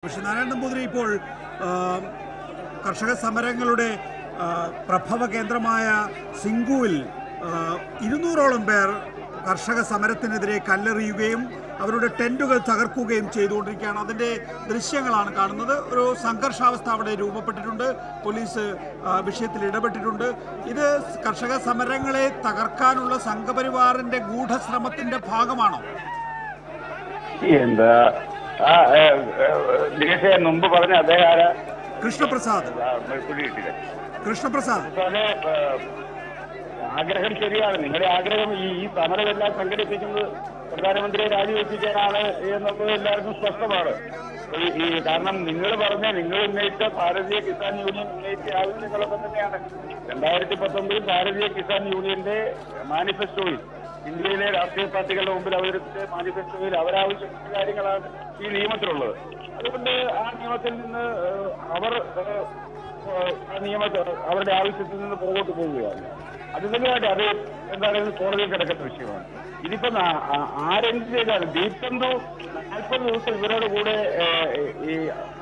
പക്ഷെ നാരായണ നമ്പൂതിരി ഇപ്പോൾ ആ, കർഷക സമരങ്ങളുടെ ആ, പ്രഭവ കേന്ദ്രമായ സിംഗുവിൽ ആ, ഇരുന്നൂറോളം പേർ കർഷക സമരത്തിനെതിരെ കല്ലെറിയുകയും അവരുടെ ടെന്റുകൾ തകർക്കുകയും ചെയ്തുകൊണ്ടിരിക്കുകയാണ് അതിൻ്റെ ദൃശ്യങ്ങളാണ് കാണുന്നത് ഒരു സംഘർഷാവസ്ഥ അവിടെ രൂപപ്പെട്ടിട്ടുണ്ട് പോലീസ് ആ, വിഷയത്തിൽ ഇടപെട്ടിട്ടുണ്ട് ഇത് കർഷക സമരങ്ങളെ തകർക്കാനുള്ള സംഘപരിവാറിന്റെ ഗൂഢശ്രമത്തിന്റെ ഭാഗമാണോ എന്താ ആ ഏ, ഏ, ദിനേശേ മുമ്പ് പറഞ്ഞ അദ്ദേഹം ആരാ കൃഷ്ണപ്രസാദ് ആ, പിടികിട്ടില്ല കൃഷ്ണപ്രസാദ് അതുപോലെ ഏ, ആഗ്രഹം ശരിയാണ് നിങ്ങളുടെ ആഗ്രഹം ഈ ഈ സമരമെല്ലാം സംഘടിപ്പിക്കുന്നത് പ്രധാനമന്ത്രിയെ രാജിവെപ്പിക്കാനാണ് എന്നുള്ളത് എല്ലാവർക്കും സ്പഷ്ടമാണ് ഈ ഈ കാരണം നിങ്ങൾ പറഞ്ഞ നിങ്ങൾ ഉന്നയിച്ച ഭാരതീയ കിസാൻ യൂണിയൻ ഉന്നയിച്ച ആവശ്യങ്ങളൊക്കെ തന്നെയാണ് രണ്ടായിരത്തി പത്തൊമ്പതിൽ ഭാരതീയ കിസാൻ യൂണിയന്റെ മാനിഫെസ്റ്റോയിൽ ഇന്ത്യയിലെ രാഷ്ട്രീയ പാർട്ടികളുടെ മുമ്പിൽ അവതരിപ്പിച്ച മാനിഫെസ്റ്റോയിൽ അവരാവശ്യപ്പെട്ട കാര്യങ്ങളാണ് ഈ നിയമത്തിലുള്ളത് അതുകൊണ്ട് ആ നിയമത്തിൽ നിന്ന് ഏഹ്, അവർ ഏഹ്, ഏഹ്, ആ നിയമ അവരുടെ ആവശ്യത്തിൽ നിന്ന് പുറകോട്ട് പോവുകയാണ് അത് തന്നെയായിട്ട് അത് എന്തായാലും കോടതിയിൽ കിടക്കുന്ന വിഷയമാണ് ഇതിപ്പോ നാ- ആ- ആരെന്ത് ചെയ്താലും ദീപ് ചന്ദു നാൽപ്പത് ദിവസം ഇവരോട് കൂടെ ഏഹ്, ഈ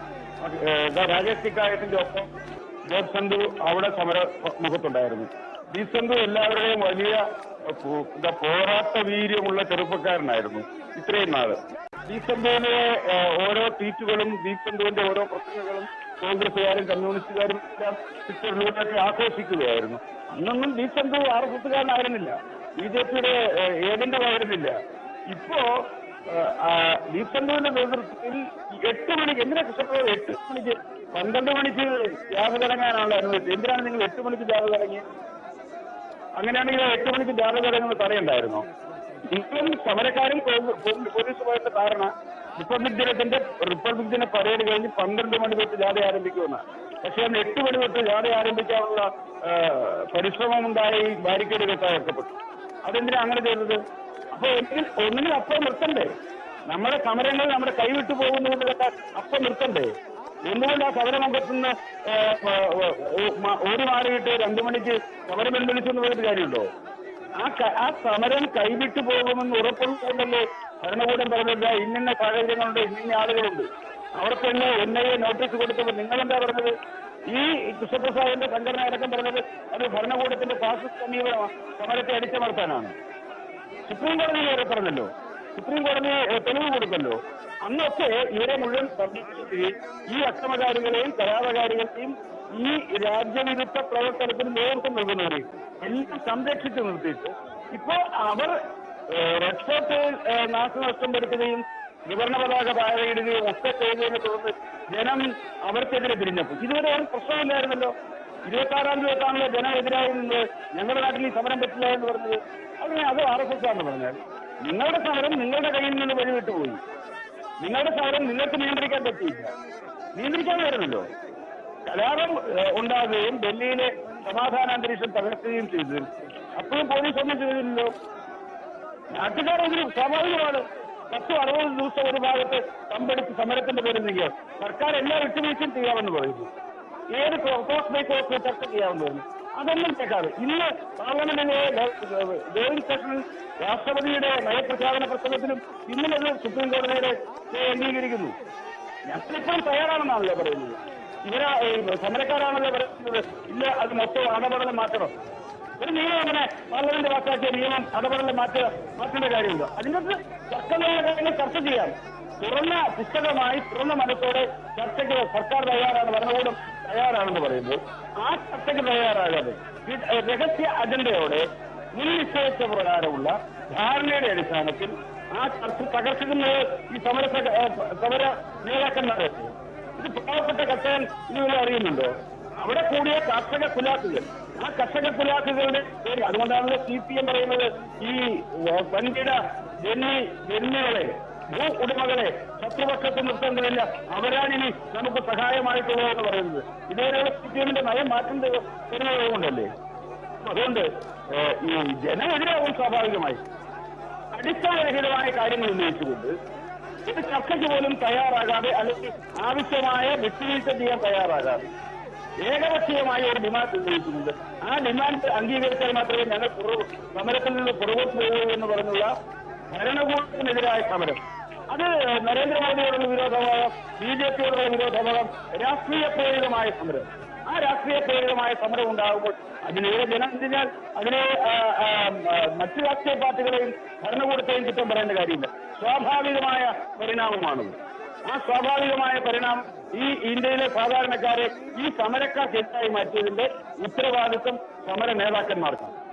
ഏഹ്, ഇതാ രാജേഷ് ടിക്കായത്തിന്റെ ഒപ്പം ദീപ് ചന്ദു അവിടെ സമര മുഖത്തുണ്ടായിരുന്നു ദീപ് ചന്ദു എല്ലാവരുടെയും വലിയ ഏഹ്, പോ- എന്താ പോരാട്ട വീര്യമുള്ള ചെറുപ്പക്കാരനായിരുന്നു ഇത്രയും നാള് ദീപ് ചന്ദുവിന്റെ ഏഹ്, ഓരോ ട്വീറ്റുകളും ദീപ് ചന്ദുവിന്റെ ഓരോ പ്രസംഗങ്ങളും കോൺഗ്രസുകാരും കമ്മ്യൂണിസ്റ്റുകാരും എല്ലാം ട്വിറ്ററിലൂടെയൊക്കെ ആഘോഷിക്കുകയായിരുന്നു അന്നൊന്നും ദീപ് ചന്ദു ആർ എസ് എസ്സുകാരനായിരുന്നില്ല ബി ജെ പിയുടെ ഏജന്റ് ആയിരുന്നില്ല ഇപ്പോ ഏഹ്, ആ, ദീപ് ചന്ദുവിന്റെ നേതൃത്വത്തിൽ എട്ട് മണിക്ക് എന്തിനാ കൃഷ്ണപ്രഭു എട്ട് മണിക്ക് പന്ത്രണ്ട് മണിക്ക് ജാഥ തുടങ്ങാനാണല്ലോ അനുവദിച്ചത് എന്തിനാണ് നിങ്ങൾ എട്ട് മണിക്ക് ജാഥ തുടങ്ങിയത് അങ്ങനെയാണെങ്കിൽ എട്ട് മണിക്ക് ജാഥ തുടങ്ങുന്നത് തടയണ്ടായിരുന്നോ നിങ്ങളും സമരക്കാരും പോ- പോ- പോലീസുമായിട്ട് ധാരണ റിപ്പബ്ലിക് ദിനത്തിന്റെ റിപ്പബ്ലിക് ദിന പരേഡ് കഴിഞ്ഞ് പന്ത്രണ്ട് മണി തൊട്ട് ജാഥ ആരംഭിക്കുമെന്ന് പക്ഷേ അന്ന് എട്ട് മണി തൊട്ട് ജാഥ ആരംഭിക്കാനുള്ള ആ, പരിശ്രമം ഉണ്ടായി ബാരിക്കേഡ് കെട്ടാക്കപ്പെട്ടു അതെന്തിനാ അങ്ങനെ ചെയ്തത് അപ്പൊ ഒന്നിനും ഒന്നിനും അപ്പം നിർത്തണ്ടേ നമ്മുടെ സമരങ്ങൾ നമ്മുടെ കൈവിട്ടു പോകുന്നതുകൊണ്ട് കേട്ടാൽ അപ്പം നിർത്തണ്ടേ എന്തുകൊണ്ട് ആ സമരമുഖത്ത് നിന്ന് ഏ, ഏ, ഏ, മ- ഓടി മാറിയിട്ട് രണ്ടു മണിക്ക് സമരം പിൻവലിച്ചു എന്ന് പറഞ്ഞിട്ട് കാര്യമുണ്ടോ ആ ക- ആ സമരം കൈവിട്ടു പോകുമെന്ന് ഉറപ്പുള്ളതുകൊണ്ടല്ലേ ഭരണകൂടം പറഞ്ഞത് ഇന്നിന്ന സാഹചര്യങ്ങളുണ്ട് ഇന്നിന്ന ആളുകളുണ്ട് അവർക്കെല്ലാം എൻ ഐ എ നോട്ടീസ് കൊടുത്തപ്പോൾ നിങ്ങളെന്താ പറഞ്ഞത് ഈ കൃഷ്ണപ്രസാദിന്റെ സംഘടന അടക്കം പറഞ്ഞത് അത് ഭരണകൂടത്തിന്റെ ഫാസിസ്റ്റ് സമീപനമാണ് സമരത്തെ അടിച്ചമർത്താനാണ് സുപ്രീം കോടതി വരെ പറഞ്ഞല്ലോ സുപ്രീം കോടതി ഏഹ്, തെളിവ് കൊടുക്കല്ലോ അന്നൊക്കെ ഇവരെ മുഴുവൻ സംരക്ഷിക്കുകയും ഈ അക്രമകാരികളെയും കലാപകാരികളെയും ഈ രാജ്യവിരുദ്ധ പ്രവർത്തനത്തിന് നേതൃത്വം നൽകുന്നവരെയും എല്ലാം സംരക്ഷിച്ചു നിർത്തിയിട്ട് ഇപ്പോ അവർ ഏഹ്, റെഡ് ഫോർട്ട് ഏഹ്, നാശനഷ്ടം വരുത്തുകയും വിവരണ പതാക പാറയിടുകയും ഒക്കെ ചെയ്തതിനെ തുടർന്ന് ജനം അവർക്കെതിരെ തിരിഞ്ഞപ്പോൾ ഇതുവരെ ഒരു പ്രശ്നമില്ലായിരുന്നല്ലോ ഇരുപത്തി ആറാം തീയതി തൊട്ടാണല്ലോ ജനം എതിരായി നിന്ന് ഞങ്ങളുടെ നാട്ടിൽ ഈ സമരം പറ്റില്ല എന്ന് പറഞ്ഞത് അതിനെ അത് ആർ എസ് എസ് ആണെന്ന് പറഞ്ഞാൽ നിങ്ങളുടെ സമരം നിങ്ങളുടെ കയ്യിൽ നിന്ന് വഴിവിട്ടു പോയി നിങ്ങളുടെ സമരം നിങ്ങൾക്ക് നിയന്ത്രിക്കാൻ പറ്റിയില്ല നിയന്ത്രിക്കാൻ വരുന്നല്ലോ കലാപം ഏഹ്, ഉണ്ടാകുകയും ഡൽഹിയിലെ സമാധാന അന്തരീക്ഷം തകർക്കുകയും ചെയ്തു അപ്പോഴും പോലീസ് ഒന്നും ചെയ്തില്ലല്ലോ നാട്ടുകാരെങ്കിലും സ്വാഭാവികമാണ് പത്തും അറുപത് ദിവസം ഒരു ഭാഗത്ത് പമ്പെടുത്ത് സമരത്തിന്റെ പേരിൽ നിൽക്കുക സർക്കാർ എല്ലാ വിട്ടുവീഴ്ചയും ചെയ്യാമെന്ന് പറയുന്നു ഏത് ക്രോസ് ബൈ ക്രോസ് ചർച്ച ചെയ്യാമെന്ന് പറഞ്ഞു അതൊന്നും കേൾക്കാതെ ഇന്ന് പാർലമെന്റിലെ ജോയിന്റ് സെഷനിൽ രാഷ്ട്രപതിയുടെ നയപ്രഖ്യാപന പ്രസംഗത്തിലും ഇന്നലെ സുപ്രീം കോടതിയുടെ സ്റ്റേ അംഗീകരിക്കുന്നു ഞങ്ങളിപ്പോഴും തയ്യാറാണെന്നാണല്ലോ പറയുന്നത് ഇവരാ ഈ സമരക്കാരാണല്ലോ പറയുന്നത് ഇല്ല അത് മൊത്തം അടപടലം മാറ്റണം ഒരു നിയമം അങ്ങനെ പാർലമെന്റ് പാസ്സാക്കിയ നിയമം അടപടലം മാറ്റ മാറ്റേണ്ട കാര്യമുണ്ട് അതിനകത്ത് ചർച്ചയുള്ള കാര്യങ്ങൾ ചർച്ച ചെയ്യാം തുറന്ന പുസ്തകമായി തുറന്ന മനസ്സോടെ ചർച്ചയ്ക്ക് സർക്കാർ തയ്യാറാണ് ഭരണകൂടം തയ്യാറാണെന്ന് പറയുമ്പോൾ ആ ചർച്ചയ്ക്ക് തയ്യാറാകാതെ ഇത് രഹസ്യ അജണ്ടയോടെ മുൻ നിശ്ചയിച്ച പ്രകാരമുള്ള ധാരണയുടെ അടിസ്ഥാനത്തിൽ ആ ചർച്ച തകർക്കുന്നത് ഈ സമര സക- ഏഹ് സമര നേതാക്കന്മാരെ ഇത് പാവപ്പെട്ട കർഷകൻ ഇതുവരെ അറിയുന്നുണ്ടോ അവിടെ കൂടിയ കർഷക കുലാക്കുകൾ ആ കർഷക കുലാക്കുകളുടെ പേര് അതുകൊണ്ടാണല്ലോ സി പി എം പറയുന്നത് ഈ ഏഹ്, വൻകിട ജന്മി ജന്മികളെ ഭൂ ഉടമകളെ ശത്രുപക്ഷത്ത് നിർത്തേണ്ടതില്ല അവരാണിനി നമുക്ക് സഹായമായിട്ടുള്ളതെന്ന് പറയുന്നത് ഇതുവരെയുള്ള സി പി എമ്മിന്റെ നയം മാറ്റം വരുന്നത് കൊണ്ടല്ലേ അതുകൊണ്ട് ഏഹ്, ഈ ജനമെതിരാകും സ്വാഭാവികമായി അടിസ്ഥാനരഹിതമായ കാര്യങ്ങൾ ഉന്നയിച്ചുകൊണ്ട് ഇത് ചർച്ചയ്ക്ക് പോലും തയ്യാറാകാതെ അല്ലെങ്കിൽ ആവശ്യമായ വിട്ടുവീഴ്ച ചെയ്യാൻ തയ്യാറാകാതെ ഏകപക്ഷീയമായ ഒരു ഡിമാൻഡ് ഉന്നയിക്കുന്നുണ്ട് ആ ഡിമാൻഡ് അംഗീകരിച്ചാൽ മാത്രമേ ഞങ്ങൾ പുറ- സമരത്തിൽ നിന്ന് പുറകോട്ട് പോകൂ എന്ന് പറഞ്ഞുള്ള ഭരണകൂടത്തിനെതിരായ സമരം അത് നരേന്ദ്രമോദിയോടുള്ള വിരോധഭാവം ബി ജെ പിയോടുള്ള വിരോധഭാവം രാഷ്ട്രീയ പ്രേരിതമായ സമരം ആ രാഷ്ട്രീയ പ്രേരിതമായ സമരം ഉണ്ടാകുമ്പോൾ അതിനെ ജനം എന്തിനാൽ അതിനെ ആ, ആ, ആ, മറ്റു രാഷ്ട്രീയ പാർട്ടികളെയും ഭരണകൂടത്തെയും കുറ്റം പറയേണ്ട കാര്യമില്ല സ്വാഭാവികമായ പരിണാമമാണത് ആ സ്വാഭാവികമായ പരിണാമം ഈ ഇന്ത്യയിലെ സാധാരണക്കാരെ ഈ സമരക്കാർ തെറ്റായി മാറ്റിയതിന്റെ ഉത്തരവാദിത്വം സമര നേതാക്കന്മാർക്കാണ്